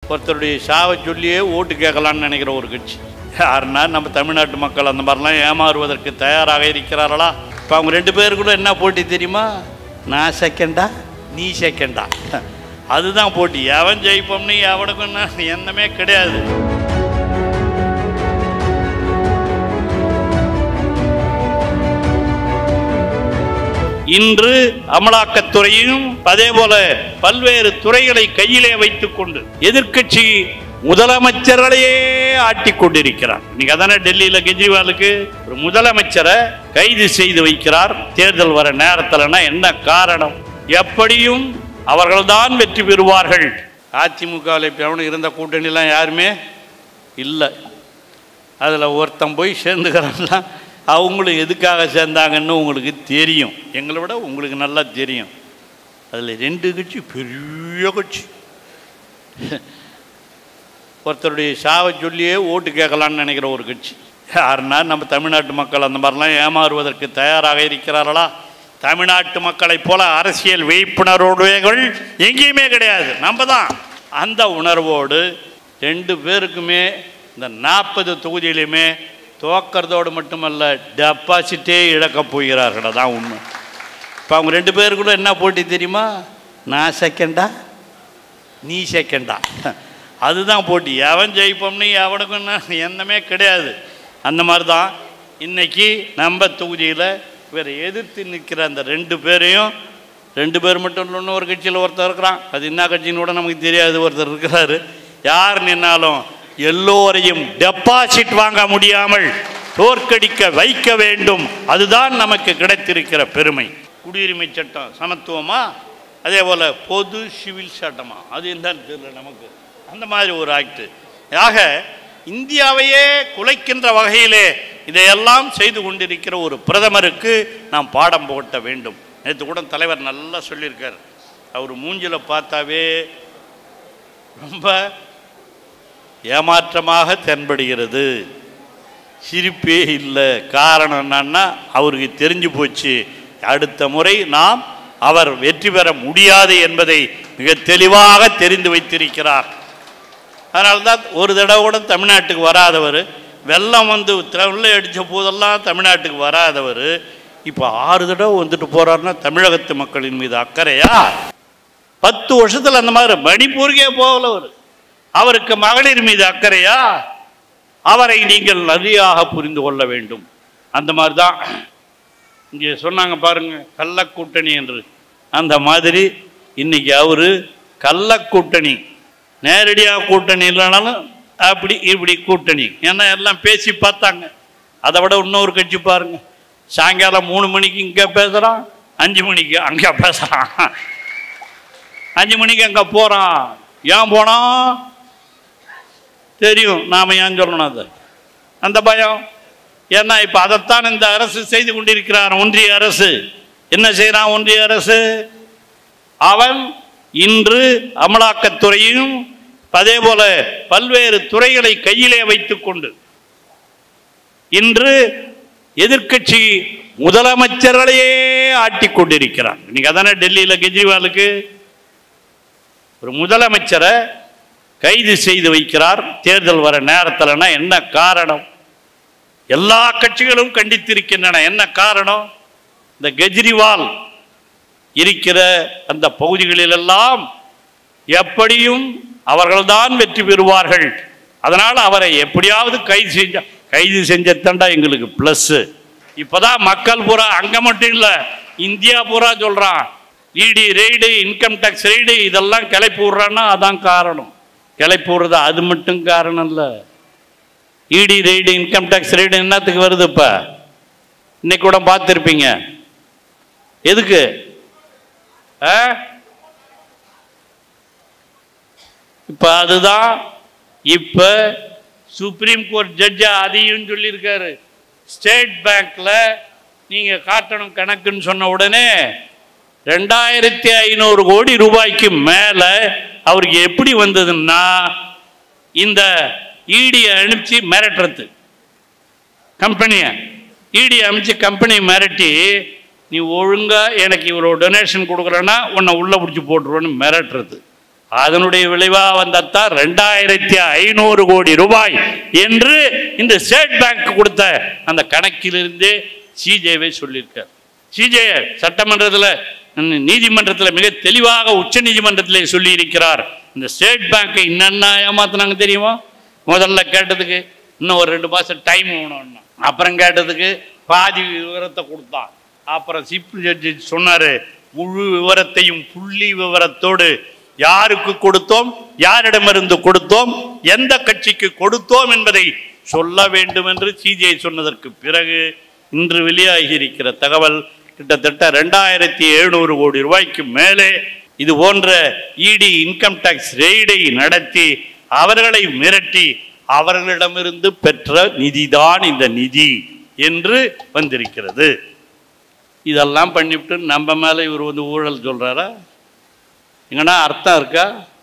ஒருத்தருடைய சாவை சொல்லியே ஓட்டு கேட்கலான்னு நினைக்கிற ஒரு கட்சி யாருன்னா நம்ம தமிழ்நாட்டு மக்கள் அந்த மாதிரிலாம் ஏமாறுவதற்கு தயாராக இருக்கிறார்களா இப்போ அவங்க ரெண்டு பேருக்குள்ள என்ன போட்டி தெரியுமா நான் செகண்டா நீ செகண்டா அதுதான் போட்டி எவன் ஜெயிப்போம்னு எவனுக்கும் என்ன- எண்ணமே கிடையாது இன்று அமலாக்கத்துறையும் அதே போல பல்வேறு துறைகளை கையிலே வைத்துக் கொண்டு எதிர்க்கட்சி முதலமைச்சர்களையே ஆட்டிக் கொண்டிருக்கிறார் நீங்க அதானே டெல்லியில கெஜ்ரிவாலுக்கு ஒரு முதலமைச்சரை கைது செய்து வைக்கிறார் தேர்தல் வர நேரத்தில்னா என்ன காரணம் எப்படியும் அவர்கள்தான் வெற்றி பெறுவார்கள் அதிமுகவில் இப்போ எவனும் இருந்த கூட்டணிலாம் யாருமே இல்லை அதில் ஒருத்தன் போய் சேர்ந்துக்கிறான்லாம் அவங்களும் எதுக்காக சேர்ந்தாங்கன்னு உங்களுக்கு தெரியும் எங்களை விட உங்களுக்கு நல்லா தெரியும் அதில் ரெண்டு கட்சி பெரிய கட்சி ஒருத்தருடைய சாவை சொல்லியே ஓட்டு கேட்கலான்னு நினைக்கிற ஒரு கட்சி யாருன்னா நம்ம தமிழ்நாட்டு மக்கள் அந்த மாதிரிலாம் ஏமாறுவதற்கு தயாராக இருக்கிறார்களா தமிழ்நாட்டு மக்களைப் போல அரசியல் விழிப்புணர்வோடுகள் எங்கேயுமே கிடையாது நம்ம தான் அந்த உணர்வோடு ரெண்டு பேருக்குமே இந்த நாற்பது தொகுதியிலுமே தோக்கிறதோடு மட்டுமல்ல டெபாசிட்டே இழக்கப் போகிறார்கள் அதான் உண்மை இப்போ அவங்க ரெண்டு பேருக்குள்ள என்ன போட்டி தெரியுமா நான் செகண்டா நீ செகண்டா அதுதான் போட்டி எவன் ஜெயிப்போம்னு எவனுக்கும் என்ன- எண்ணமே கிடையாது அந்த மாதிரி தான் இன்னைக்கு நம்ம தொகுதியில் இவரை எதிர்த்து நிற்கிற அந்த ரெண்டு பேரையும் ரெண்டு பேர் மட்டும் இல்லை இன்னும் ஒரு கட்சியில் ஒருத்தர் இருக்கிறான் அது என்ன கட்சின்னு கூட நமக்கு தெரியாது ஒருத்தர் இருக்கிறாரு யார் நின்னாலும் எல்லோரையும் டெபாசிட் வாங்க முடியாமல் தோற்கடிக்க வைக்க வேண்டும் அதுதான் நமக்கு கிடைத்திருக்கிற பெருமை குடியுரிமை சட்டம் சமத்துவமா அதே போல் பொது சிவில் சட்டமா அது என்னன்னு தெரியல நமக்கு அந்த மாதிரி ஒரு ஆக்ட் ஆக இந்தியாவையே குலைக்கின்ற வகையிலே இதையெல்லாம் செய்து கொண்டிருக்கிற ஒரு பிரதமருக்கு நாம் பாடம் புகட்ட வேண்டும் நேற்று கூட தலைவர் நல்லா சொல்லியிருக்கார் அவர் மூஞ்சில பார்த்தாவே ரொம்ப ஏமாற்றமாக தென்படுகிறது சிரிப்பே இல்லை காரணம் என்னன்னா அவருக்கு தெரிஞ்சு போச்சு அடுத்த முறை நாம் அவர் வெற்றி பெற முடியாது என்பதை மிக தெளிவாக தெரிந்து வைத்திருக்கிறார் அதனால தான் ஒரு தடவை கூட தமிழ்நாட்டுக்கு வராதவர் வெள்ளம் வந்து வெள்ளை அடித்த போதெல்லாம் தமிழ்நாட்டுக்கு வராதவர் இப்போ ஆறு தடவை வந்துட்டு போறாருன்னா தமிழகத்து மக்களின் மீது அக்கறையா பத்து வருஷத்தில் அந்த மாதிரி மணிப்பூருக்கே போகல அவர் அவருக்கு மகளிர் மீது அக்கறையா அவரை நீங்கள் நதியாக புரிந்து கொள்ள வேண்டும் அந்த மாதிரி தான் இங்கே சொன்னாங்க பாருங்க கள்ளக்கூட்டணி என்று அந்த மாதிரி இன்னைக்கு அவரு கள்ளக்கூட்டணி நேரடியாக கூட்டணி இல்லைனாலும் அப்படி இப்படி கூட்டணி ஏன்னா எல்லாம் பேசி பார்த்தாங்க அதை விட இன்னொரு கட்சி பாருங்க சாயங்காலம் மூணு மணிக்கு இங்கே பேசுகிறான் அஞ்சு மணிக்கு அங்கே பேசுகிறான் அஞ்சு மணிக்கு அங்கே போகிறான் ஏன் போனான் தெரியும் நாம் ஏன் சொல்லணும் அது அந்த பயம் ஏன்னா இப்போ அதைத்தான் இந்த அரசு செய்து கொண்டிருக்கிறார் ஒன்றிய அரசு என்ன செய்கிறான் ஒன்றிய அரசு அவன் இன்று அமலாக்கத்துறையும் அதே போல பல்வேறு துறைகளை கையிலே வைத்துக்கொண்டு இன்று எதிர்க்கட்சி முதலமைச்சர்களையே ஆட்டிக் கொண்டிருக்கிறான் நீங்க அதானே டெல்லியில் கெஜ்ரிவாலுக்கு ஒரு முதலமைச்சரை கைது செய்து வைக்கிறார் தேர்தல் வர நேரத்தில்னா என்ன காரணம் எல்லா கட்சிகளும் கண்டித்திருக்கின்றன என்ன காரணம் இந்த கெஜ்ரிவால் இருக்கிற அந்த பகுதிகளிலெல்லாம் எப்படியும் அவர்கள்தான் வெற்றி பெறுவார்கள் அதனால் அவரை எப்படியாவது கைது செஞ்ச கைது செஞ்சதாண்டா எங்களுக்கு ப்ளஸ்ஸு இப்போதான் மக்கள் பூரா அங்கே மட்டும் இல்லை இந்தியா பூரா சொல்கிறான் இடி ரெய்டு இன்கம் டேக்ஸ் ரெய்டு இதெல்லாம் கிளப்பி விட்றான்னா அதான் காரணம் கிளப்பி விட்றது அது மட்டும் காரணம் இல்லை இடி ரெய்டு இன்கம் டேக்ஸ் ரெய்டு என்னத்துக்கு வருது இப்போ இன்னைக்கு கூட பார்த்துருப்பீங்க எதுக்கு ஆ இப்போ அதுதான் இப்போ சுப்ரீம் கோர்ட் ஜட்ஜா அதையும் சொல்லியிருக்காரு ஸ்டேட் பேங்க்ல நீங்கள் காட்டணும் கணக்குன்னு சொன்ன உடனே ரெண்டாயிரத்தி ஐநூறு கோடி ரூபாய்க்கு மேலே அவருக்கு எப்படி வந்ததுன்னா இந்த இடியை அனுப்பிச்சு மிரட்டுறது கம்பெனியை இடி அனுப்பிச்சு கம்பெனியை மிரட்டி நீ ஒழுங்கா எனக்கு இவ்வளோ டொனேஷன் கொடுக்குறேன்னா உன்னை உள்ளே பிடிச்சி போட்டுருவேன்னு மிரட்டுறது அதனுடைய விளைவாக வந்தத்தான் ரெண்டாயிரத்தி ஐநூறு கோடி ரூபாய் என்று இந்த ஸ்டேட் பேங்க் கொடுத்த அந்த கணக்கிலிருந்தே சிஜேவை சொல்லியிருக்கார் சிஜே சட்டமன்றத்தில் நீதிமன்றத்தில் மிக தெளிவாக உச்ச நீதிமன்றத்திலே சொல்லி இருக்கிறார் இந்த ஸ்டேட் பேங்கை என்னென்ன ஏமாத்தினாங்க தெரியுமா முதல்ல கேட்டதுக்கு இன்னும் ஒரு ரெண்டு மாதம் டைம் வேணும்னா அப்புறம் கேட்டதுக்கு பாதி விவரத்தை கொடுத்தான் அப்புறம் சீஃப் ஜட்ஜி சொன்னார் முழு விவரத்தையும் புள்ளி விவரத்தோடு யாருக்கு கொடுத்தோம் யாரிடமிருந்து கொடுத்தோம் எந்த கட்சிக்கு கொடுத்தோம் என்பதை சொல்ல வேண்டும் என்று சிஜிஐ சொன்னதற்கு பிறகு இன்று வெளியாகி இருக்கிற தகவல் கிட்டத்தட்ட ரெண்டாயிரத்தி எழுநூறு கோடி ரூபாய்க்கு மேலே இது போன்ற இடி இன்கம் டாக்ஸ் ரெய்டை நடத்தி அவர்களை மிரட்டி அவர்களிடமிருந்து பெற்ற நிதிதான் இந்த நிதி என்று வந்திருக்கிறது இதெல்லாம் பண்ணிவிட்டு நம்ம மேலே இவர் வந்து ஊழல் சொல்கிறாரா எங்கன்னா அர்த்தம் இருக்கா